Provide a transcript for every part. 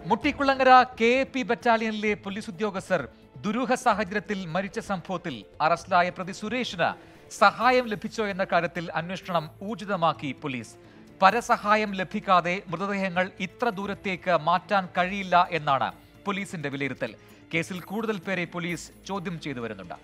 Muttikulangara K A P ബറ്റാലിയനിലെ police ഉദ്യോഗസ്ഥർ ദുരൂഹ സാഹചര്യത്തിൽ മരിച്ച സംഭവത്തിൽ അറസ്റ്റിലായ പ്രതി സുരേഷിന് സഹായം ലഭിച്ചോ എന്ന കാര്യത്തിൽ അന്വേഷണം ഊർജിതമാക്കി പോലീസ് പരസഹായം ലഭിക്കാതെ മൃതദേഹങ്ങൾ ഇത്ര ദൂരത്തേക്ക് മാറ്റാൻ കഴിയില്ല എന്നാണ് പോലീസിന്റെ വിലയിരുത്തൽ കേസിൽ കൂടുതൽ പേരെ പോലീസ് ചോദ്യം ചെയ്തു വരുന്നുണ്ട്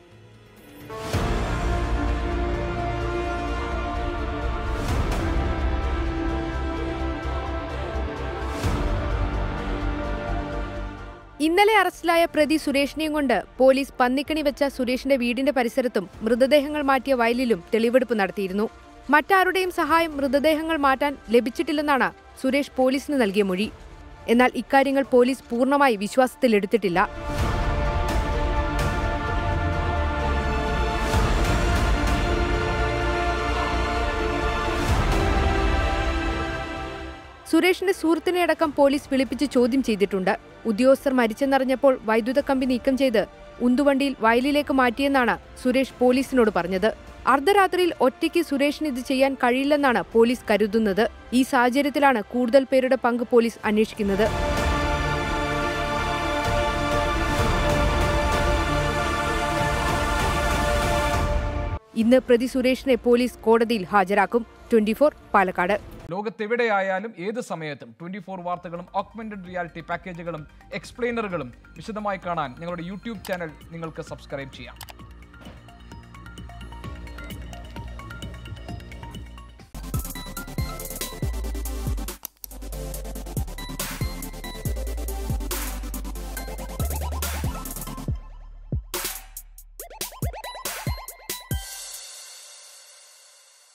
ഇന്നലെ അറസ്റ്റിലായ പ്രതി സുരേഷിനെയും കൊണ്ട് പോലീസ് പന്നിക്കണി വെച്ച സുരേഷിന്റെ വീടിന്റെ പരിസരത്തും മൃതദേഹങ്ങൾ മാറ്റിയ വയലിലും തെളിവെടുപ്പ് നടത്തിയിരുന്നു മറ്റാരുടെയും സഹായം മൃതദേഹങ്ങൾ മാറ്റാൻ ലഭിച്ചിട്ടില്ലെന്നാണ് സുരേഷ് പോലീസിന് നൽകിയ മൊഴി എന്നാൽ ഇക്കാര്യങ്ങൾ പോലീസ് പൂർണ്ണമായി വിശ്വാസത്തിലെടുത്തിട്ടില്ല സുരേഷിന്റെ സുഹൃത്തിനെ അടക്കം പോലീസ് വിളിപ്പിച്ച് ചോദ്യം ചെയ്തിട്ടുണ്ട് ഉദ്യോഗസ്ഥർ മരിച്ചെന്നറിഞ്ഞപ്പോൾ വൈദ്യുത കമ്പി നീക്കം ചെയ്ത് ഉന്തുവണ്ടിയിൽ വയലിലേക്ക് മാറ്റിയെന്നാണ് സുരേഷ് പോലീസിനോട് പറഞ്ഞത് അർദ്ധരാത്രിയിൽ ഒറ്റയ്ക്ക് സുരേഷിന് ഇത് ചെയ്യാൻ കഴിയില്ലെന്നാണ് പോലീസ് കരുതുന്നത് ഈ സാഹചര്യത്തിലാണ് കൂടുതൽ പേരുടെ പങ്ക് പോലീസ് അന്വേഷിക്കുന്നത് ഇന്ന് പ്രതി സുരേഷിനെ പോലീസ് കോടതിയിൽ ഹാജരാക്കും ട്വന്റി പാലക്കാട് ലോകത്തെവിടെയായാലും ഏത് സമയത്തും ട്വന്റി ഫോർ വാർത്തകളും ഓഗ്മെന്റഡ് റിയാലിറ്റി പാക്കേജുകളും എക്സ്പ്ലെയിനറുകളും വിശദമായി കാണാൻ ഞങ്ങളുടെ യൂട്യൂബ് ചാനൽ നിങ്ങൾക്ക് സബ്സ്ക്രൈബ് ചെയ്യാം